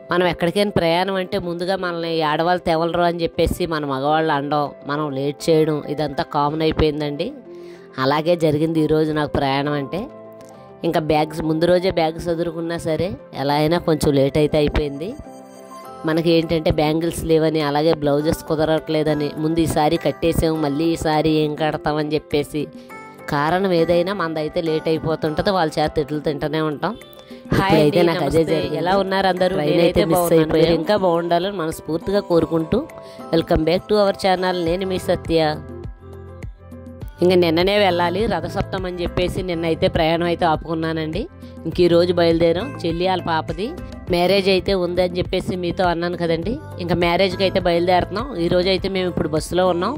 మనం ఎక్కడికైనా ప్రయాణం అంటే ముందుగా మనల్ని ఈ ఆడవాళ్ళు తెవలరు అని చెప్పేసి మన మగవాళ్ళు అనడం మనం లేట్ చేయడం ఇదంతా కామన్ అయిపోయిందండి అలాగే జరిగింది ఈరోజు నాకు ప్రయాణం అంటే ఇంకా బ్యాగ్స్ ముందు రోజే బ్యాగ్ చదువుకున్నా సరే ఎలా అయినా కొంచెం లేట్ అయితే అయిపోయింది మనకి ఏంటంటే బ్యాంగిల్స్ లేవని అలాగే బ్లౌజెస్ కుదరట్లేదని ముందు ఈసారి కట్టేసాము మళ్ళీ ఈసారి ఏం కడతామని చెప్పేసి కారణం ఏదైనా మనదైతే లేట్ అయిపోతుంటుంది వాళ్ళ చేత తిట్లు తింటూనే ఉంటాం హాయ్ అయితే నాకు అదే జరిగింది. ఎలా ఉన్నారు అందరూ నేనైతే మిస్ అయిపోయాను ఇంకా బాగుండాలని మనస్ఫూర్తిగా కోరుకుంటూ welcome back to our channel నేను మీ సత్య ఇంకా నిన్ననే వెళ్ళాలి రథసప్తం అని చెప్పేసి నిన్నైతే ప్రయాణం అయితే ఆపుకున్నానండి ఇంక ఈ రోజు బయలుదేరాం చెల్లి వాళ్ళ పాపది మ్యారేజ్ అయితే ఉందని చెప్పేసి మీతో అన్నాను కదండి ఇంకా మ్యారేజ్కి అయితే బయలుదేరుతున్నాం ఈ రోజు అయితే మేము ఇప్పుడు బస్సులో ఉన్నాం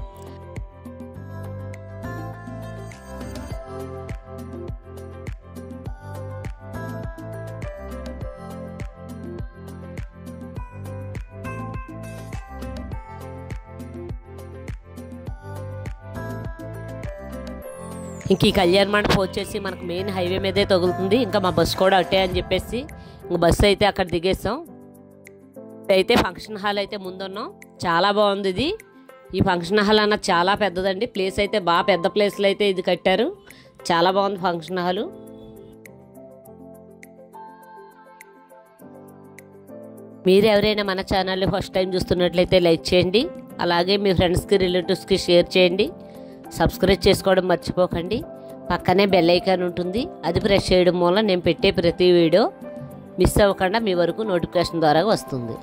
ఇంక ఈ కళ్యాణ మండపం వచ్చేసి మనకు మెయిన్ హైవే మీదే తగులుతుంది ఇంకా మా బస్సు కూడా అట్టే అని చెప్పేసి ఇంక బస్సు అయితే అక్కడ దిగేసాం అయితే ఫంక్షన్ హాల్ అయితే ముందున్నాం చాలా బాగుంది ఇది ఈ ఫంక్షన్ హాల్ అన్న చాలా పెద్దదండి ప్లేస్ అయితే బాగా పెద్ద ప్లేస్లో అయితే ఇది కట్టారు చాలా బాగుంది ఫంక్షన్ హాలు మీరు ఎవరైనా మన ఛానల్ని ఫస్ట్ టైం చూస్తున్నట్లయితే లైక్ చేయండి అలాగే మీ ఫ్రెండ్స్కి రిలేటివ్స్కి షేర్ చేయండి సబ్స్క్రైబ్ చేసుకోవడం మర్చిపోకండి పక్కనే బెల్ ఐకాన్ ఉంటుంది అది ప్రెస్ చేయడం వల్ల నేను పెట్టే ప్రతి వీడియో మిస్ అవ్వకుండా మీ వరకు నోటిఫికేషన్ ద్వారా వస్తుంది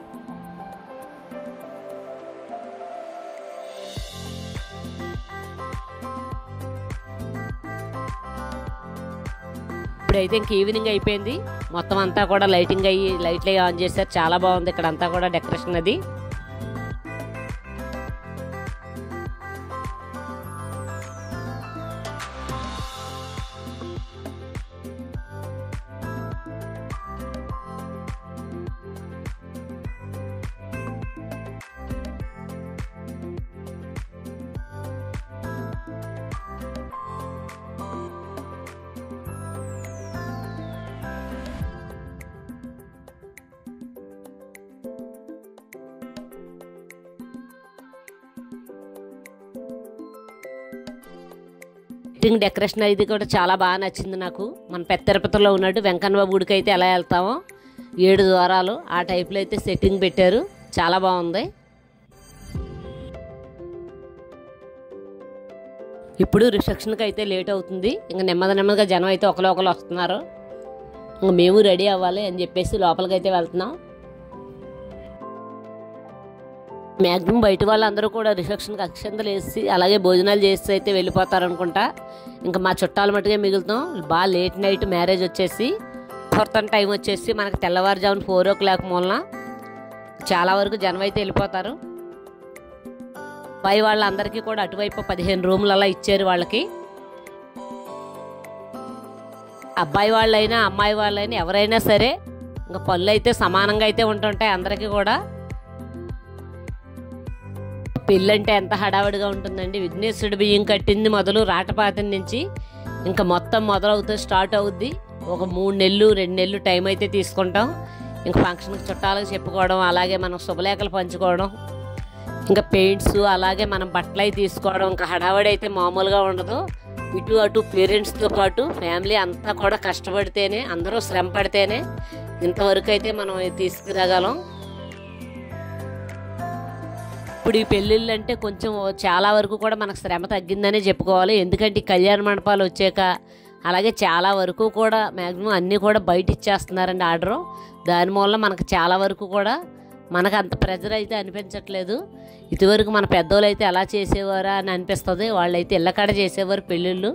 ఇప్పుడైతే ఇంక ఈవినింగ్ అయిపోయింది మొత్తం అంతా కూడా లైటింగ్ అయ్యి లైట్లు అయ్యి ఆన్ చేశారు చాలా బాగుంది ఇక్కడ అంతా కూడా డెకరేషన్ అది లైటింగ్ డెకరేషన్ ఇది కూడా చాలా బాగా నచ్చింది నాకు మన పెద్ద తిరుపతిలో ఉన్నట్టు వెంకన్న బాబు గుడికి అయితే ఎలా వెళ్తామో ఏడు ద్వారాలు ఆ టైప్లో అయితే సెట్టింగ్ పెట్టారు చాలా బాగుంది ఇప్పుడు రిసెప్షన్కి అయితే లేట్ అవుతుంది ఇంకా నెమ్మది నెమ్మదిగా జనం అయితే ఒకరు ఒకరు వస్తున్నారు ఇంకా మేము రెడీ అవ్వాలి అని చెప్పేసి లోపలికి అయితే వెళ్తున్నాం మ్యాక్సిమం బయట వాళ్ళందరూ కూడా రిసెప్షన్కి అక్షంతలు వేసి అలాగే భోజనాలు చేసి అయితే వెళ్ళిపోతారు అనుకుంటా ఇంకా మా చుట్టాలు మట్టుగా మిగులుతాం బాగా లేట్ నైట్ మ్యారేజ్ వచ్చేసి ముహూర్తం టైం వచ్చేసి మనకి తెల్లవారుజామున ఫోర్ ఓ క్లాక్ మూలన చాలా వరకు జనం అయితే వెళ్ళిపోతారు పై వాళ్ళందరికీ కూడా అటువైపు పదిహేను రూములు అలా ఇచ్చారు వాళ్ళకి అబ్బాయి వాళ్ళైనా అమ్మాయి వాళ్ళైనా ఎవరైనా సరే ఇంకా పళ్ళు అయితే సమానంగా అయితే ఉంటుంటాయి అందరికీ కూడా పెళ్ళంటే ఎంత హడావిడిగా ఉంటుందండి విఘ్నేశ్వరుడు బియ్యం కట్టింది మొదలు రాటపాతం నుంచి ఇంకా మొత్తం మొదలవుతుంది స్టార్ట్ అవుద్ది ఒక మూడు నెలలు రెండు నెలలు టైం అయితే తీసుకుంటాం ఇంకా ఫంక్షన్కి చుట్టాలకు చెప్పుకోవడం అలాగే మనం శుభలేఖలు పంచుకోవడం ఇంకా పెయింట్స్ అలాగే మనం బట్టలు అవి తీసుకోవడం ఇంకా హడావిడి అయితే మామూలుగా ఉండదు ఇటు అటు పేరెంట్స్తో పాటు ఫ్యామిలీ అంతా కూడా కష్టపడితేనే అందరూ శ్రమ పడితేనే ఇంతవరకు అయితే మనం తీసుకురాగలం ఇప్పుడు ఈ పెళ్ళిళ్ళు అంటే కొంచెం చాలా వరకు కూడా మనకు శ్రమ తగ్గిందనే చెప్పుకోవాలి ఎందుకంటే ఈ కళ్యాణ మండపాలు వచ్చాక అలాగే చాలా వరకు కూడా మ్యాక్సిమం అన్నీ కూడా బయట ఇచ్చేస్తున్నారండి ఆర్డరు దానివల్ల మనకు చాలా వరకు కూడా మనకు అంత ప్రెజర్ అయితే అనిపించట్లేదు ఇదివరకు మన పెద్దోళ్ళు అయితే ఎలా చేసేవారా అని అనిపిస్తుంది వాళ్ళైతే ఇళ్ళకాడ చేసేవారు పెళ్ళిళ్ళు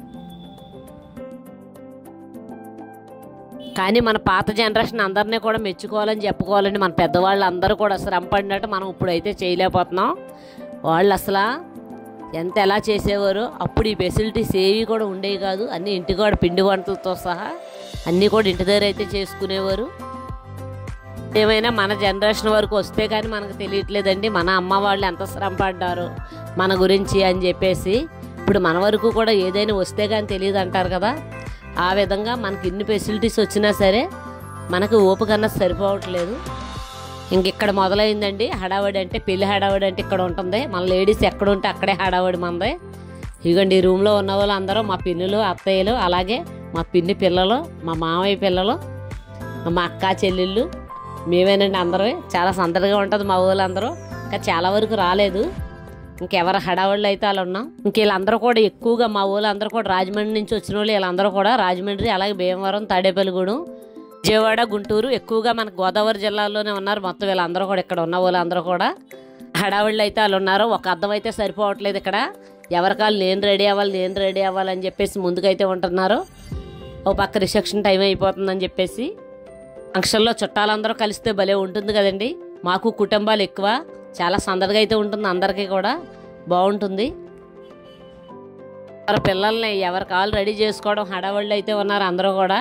కానీ మన పాత జనరేషన్ అందరినీ కూడా మెచ్చుకోవాలని చెప్పుకోవాలండి మన పెద్దవాళ్ళు అందరూ కూడా శ్రమ పడినట్టు మనం ఇప్పుడైతే చేయలేకపోతున్నాం వాళ్ళు అసలు ఎంత ఎలా చేసేవారో అప్పుడు ఈ ఫెసిలిటీస్ ఏవి కూడా ఉండేవి కాదు అన్నీ ఇంటి కూడా పిండి వంటలతో సహా అన్నీ కూడా ఇంటి దగ్గర అయితే చేసుకునేవారు ఏమైనా మన జనరేషన్ వరకు వస్తే కానీ మనకు తెలియట్లేదండి మన అమ్మ వాళ్ళు ఎంత శ్రమ పడ్డారు మన గురించి అని చెప్పేసి ఇప్పుడు మన వరకు కూడా ఏదైనా వస్తే కానీ తెలియదు అంటారు కదా ఆ విధంగా మనకి ఇన్ని ఫెసిలిటీస్ వచ్చినా సరే మనకు ఓపిక అన్నది సరిపోవట్లేదు ఇంక ఇక్కడ మొదలైందండి హడావడి అంటే పెళ్లి హడావడి అంటే ఇక్కడ ఉంటుంది మన లేడీస్ ఎక్కడ ఉంటే అక్కడే హడావడి మంది ఇదిగోండి ఈ రూమ్లో ఉన్న వాళ్ళు అందరూ మా పిన్నులు అత్తయ్యలు అలాగే మా పిన్ని పిల్లలు మా మామయ్య పిల్లలు మా అక్క చెల్లెళ్ళు మేమేనండి అందరూ చాలా సందడిగా ఉంటుంది మా ఊళ్ళందరూ ఇంకా చాలా వరకు రాలేదు ఇంకెవరు హడావుళ్ళు అయితే వాళ్ళు ఉన్నాం ఇంక వీళ్ళందరూ కూడా ఎక్కువగా మా ఊళ్ళో అందరూ కూడా రాజమండ్రి నుంచి వచ్చిన వాళ్ళు వీళ్ళందరూ కూడా రాజమండ్రి అలాగే భీమవరం తాడేపల్లిగూడెం విజయవాడ గుంటూరు ఎక్కువగా మనకు గోదావరి జిల్లాలోనే ఉన్నారు మొత్తం వీళ్ళందరూ కూడా ఇక్కడ ఉన్న వాళ్ళందరూ కూడా హడావుళ్ళు అయితే వాళ్ళు ఉన్నారు ఒక అర్థం అయితే సరిపోవట్లేదు ఇక్కడ ఎవరికాళ్ళు నేను రెడీ అవ్వాలి నేను రెడీ అవ్వాలని చెప్పేసి ముందుకైతే ఉంటున్నారు ఓ పక్క రిసెప్షన్ టైం అయిపోతుందని చెప్పేసి ఫంక్షన్లో చుట్టాలందరూ కలిస్తే భలే ఉంటుంది కదండి మాకు కుటుంబాలు ఎక్కువ చాలా సందడిగా అయితే ఉంటుంది అందరికీ కూడా బాగుంటుంది ఎవరి పిల్లల్ని ఎవరి కాళ్ళు రెడీ చేసుకోవడం హడావళ్ళు అయితే ఉన్నారు అందరూ కూడా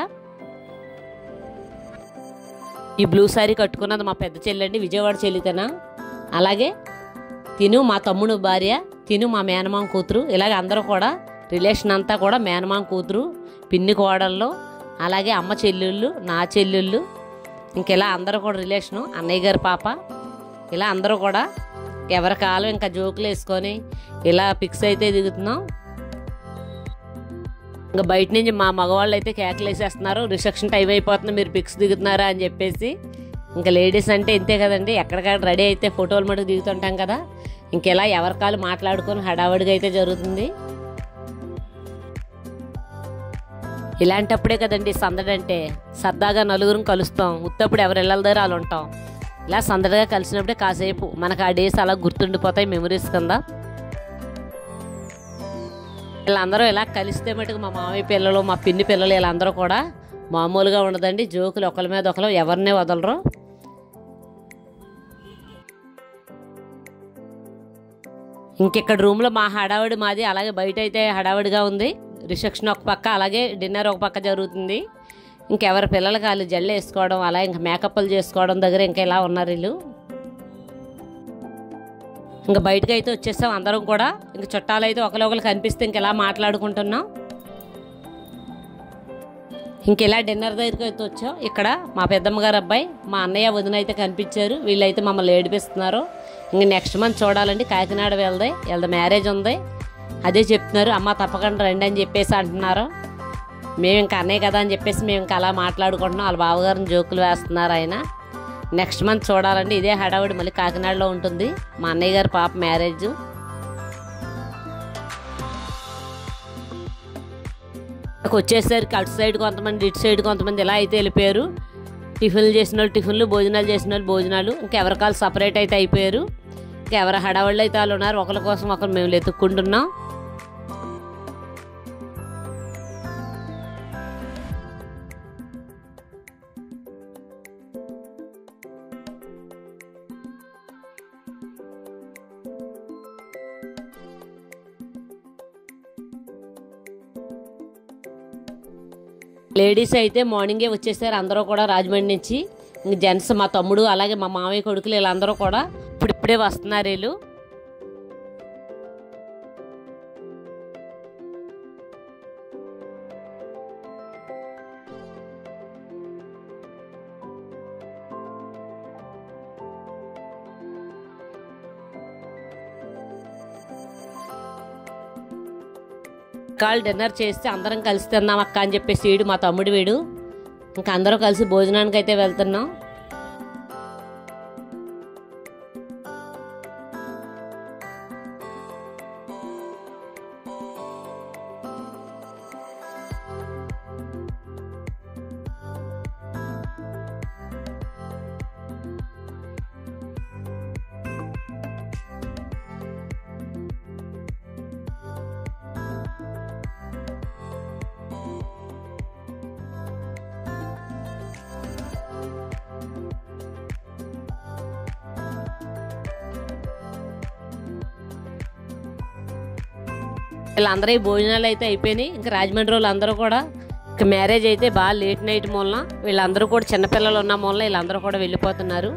ఈ బ్లూ శారీ కట్టుకున్నది మా పెద్ద చెల్లండి విజయవాడ చెల్లితేనా అలాగే తిను మా తమ్ముడు భార్య తిను మా మేనమామ కూతురు ఇలాగ అందరూ కూడా రిలేషన్ అంతా కూడా మేనమామ కూతురు పిన్ని కోడళ్ళు అలాగే అమ్మ చెల్లెళ్ళు నా చెల్లెళ్ళు ఇంకెలా అందరూ కూడా రిలేషను అన్నయ్య గారి పాప ఇలా అందరూ కూడా ఎవరి కాలం ఇంకా జోకులు వేసుకొని ఇలా పిక్స్ అయితే దిగుతున్నాం ఇంకా బయట నుంచి మా మగవాళ్ళు అయితే కేకలు వేసేస్తున్నారు రిసెప్షన్ టైం అయిపోతుంది మీరు పిక్స్ దిగుతున్నారా అని చెప్పేసి ఇంకా లేడీస్ అంటే ఇంతే కదండి ఎక్కడికక్కడ రెడీ అయితే ఫోటోలు మటుకు దిగుతుంటాం కదా ఇంకెలా ఎవరి కాలు మాట్లాడుకొని హడావడిగా అయితే జరుగుతుంది ఇలాంటప్పుడే కదండి సందడి అంటే సరదాగా నలుగురం కలుస్తాం ఉత్తప్పుడు ఎవరు ఇళ్ళ దగ్గర వాళ్ళు ఉంటాం ఇలా సందడిగా కలిసినప్పుడే కాసేపు మనకు ఆ డేస్ అలా గుర్తుండిపోతాయి మెమరీస్ కింద వీళ్ళందరూ ఇలా కలిస్తే మటుకు మా మామయ్య పిల్లలు మా పిన్ని పిల్లలు వీళ్ళందరూ కూడా మామూలుగా ఉండదండి జోకులు ఒకరి మీద ఒకరు ఎవరినే వదలరు ఇంకెక్కడ రూమ్లో మా హడావిడి మాది అలాగే బయట అయితే హడావిడిగా ఉంది రిసెప్షన్ ఒక పక్క అలాగే డిన్నర్ ఒక పక్క జరుగుతుంది ఇంకెవరి పిల్లలకి వాళ్ళు జల్లు వేసుకోవడం అలా ఇంకా మేకప్లు చేసుకోవడం దగ్గర ఇంకా ఇలా ఉన్నారు వీళ్ళు ఇంకా బయటకు అయితే వచ్చేస్తాం అందరం కూడా ఇంక చుట్టాలు అయితే ఒకరికొకరు కనిపిస్తే ఇంక ఇలా మాట్లాడుకుంటున్నాం ఇంక ఇలా డిన్నర్ దగ్గరికి అయితే వచ్చాం ఇక్కడ మా పెద్దమ్మ గారు అబ్బాయి మా అన్నయ్య వదిన అయితే కనిపించారు వీళ్ళైతే మమ్మల్ని ఏడిపిస్తున్నారు ఇంక నెక్స్ట్ మంత్ చూడాలండి కాకినాడ వెళ్దాయి వెళ్దా మ్యారేజ్ ఉంది అదే చెప్తున్నారు అమ్మ తప్పకుండా రండి అని చెప్పేసి అంటున్నారు మేము ఇంకా అన్నయ్య కదా అని చెప్పేసి మేము ఇంకా అలా మాట్లాడుకుంటున్నాం వాళ్ళ బావగారిని జోకులు వేస్తున్నారు ఆయన నెక్స్ట్ మంత్ చూడాలండి ఇదే హడావుడి మళ్ళీ కాకినాడలో ఉంటుంది మా అన్నయ్య గారి పాప మ్యారేజ్ వచ్చేసరికి అటు సైడ్ కొంతమంది ఇటు సైడ్ కొంతమంది ఇలా అయితే వెళ్ళిపోయారు టిఫిన్లు చేసిన వాళ్ళు టిఫిన్లు భోజనాలు చేసిన వాళ్ళు భోజనాలు ఇంకా ఎవరికాలు సపరేట్ అయితే అయిపోయారు ఇంకా ఎవరి హడావుళ్ళు అయితే వాళ్ళు ఉన్నారు ఒకరి కోసం ఒకరు మేము వెతుక్కుంటున్నాం లేడీస్ అయితే మార్నింగే వచ్చేసారు అందరూ కూడా రాజమండ్రి నుంచి ఇంక జెంట్స్ మా తమ్ముడు అలాగే మా మామయ్య కొడుకులు వీళ్ళందరూ కూడా ఇప్పుడిప్పుడే వస్తున్నారు వీళ్ళు కాళ్ళు డిన్నర్ చేస్తే అందరం కలిసి తిందాం అక్క అని చెప్పేసి వీడు మా తమ్ముడు వీడు ఇంకా అందరూ కలిసి భోజనానికి అయితే వెళ్తున్నాం వీళ్ళందరూ ఈ భోజనాలు అయితే అయిపోయినాయి ఇంకా రాజమండ్రి వాళ్ళు అందరూ కూడా ఇంకా మ్యారేజ్ అయితే బాగా లేట్ నైట్ మూలన వీళ్ళందరూ కూడా చిన్నపిల్లలు ఉన్న మూలన వీళ్ళందరూ కూడా వెళ్ళిపోతున్నారు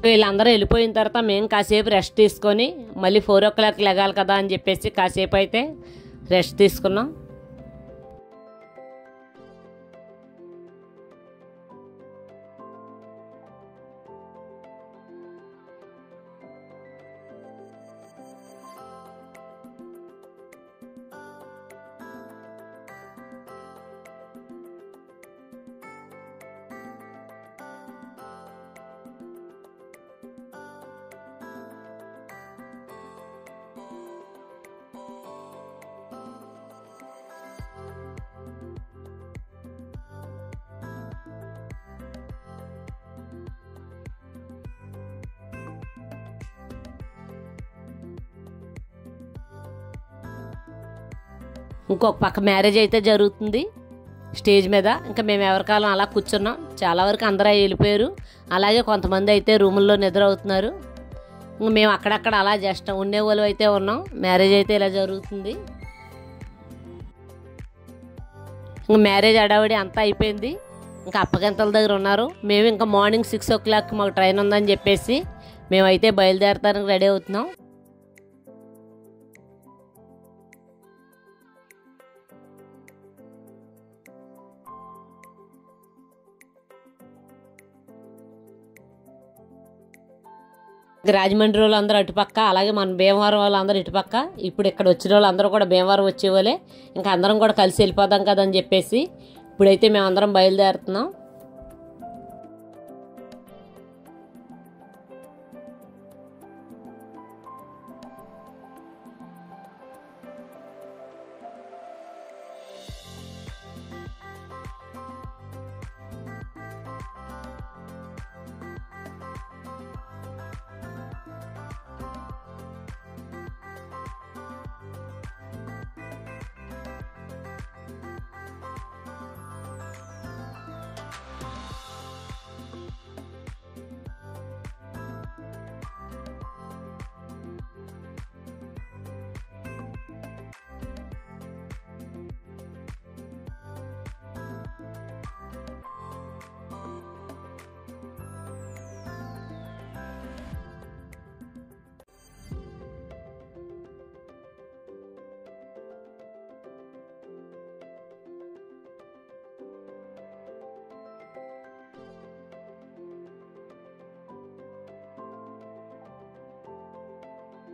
వీళ్ళందరూ వెళ్ళిపోయిన తర్వాత మేము కాసేపు రెస్ట్ తీసుకొని మళ్ళీ ఫోర్ ఓ క్లాక్ లెగాలి కదా అని చెప్పేసి కాసేపు అయితే రెస్ట్ తీసుకున్నాం ఇంకొక పక్క మ్యారేజ్ అయితే జరుగుతుంది స్టేజ్ మీద ఇంకా మేము ఎవరికాలం అలా కూర్చున్నాం చాలా వరకు అందరూ వెళ్ళిపోయారు అలాగే కొంతమంది అయితే రూముల్లో నిద్ర అవుతున్నారు ఇంక మేము అక్కడక్కడ అలా జస్ట్ ఉండే వాళ్ళు అయితే ఉన్నాం మ్యారేజ్ అయితే ఇలా జరుగుతుంది ఇంక మ్యారేజ్ అడావిడి అంతా అయిపోయింది ఇంకా అప్పగింతల దగ్గర ఉన్నారు మేము ఇంకా మార్నింగ్ సిక్స్ ఓ క్లాక్ మాకు ట్రైన్ ఉందని చెప్పేసి మేమైతే బయలుదేరతానికి రెడీ అవుతున్నాం రాజమండ్రి వాళ్ళు అందరూ అటుపక్క అలాగే మన భీమవరం వాళ్ళు అందరూ ఇటుపక్క ఇప్పుడు ఇక్కడ వచ్చిన వాళ్ళు అందరూ కూడా భీమవరం వచ్చేవాళ్ళే ఇంకా అందరం కూడా కలిసి వెళ్ళిపోదాం కదా అని చెప్పేసి ఇప్పుడైతే మేము అందరం బయలుదేరుతున్నాం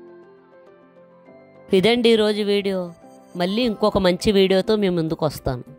ఇదండి ఈరోజు వీడియో మళ్ళీ ఇంకొక మంచి వీడియోతో మీ ముందుకు వస్తాను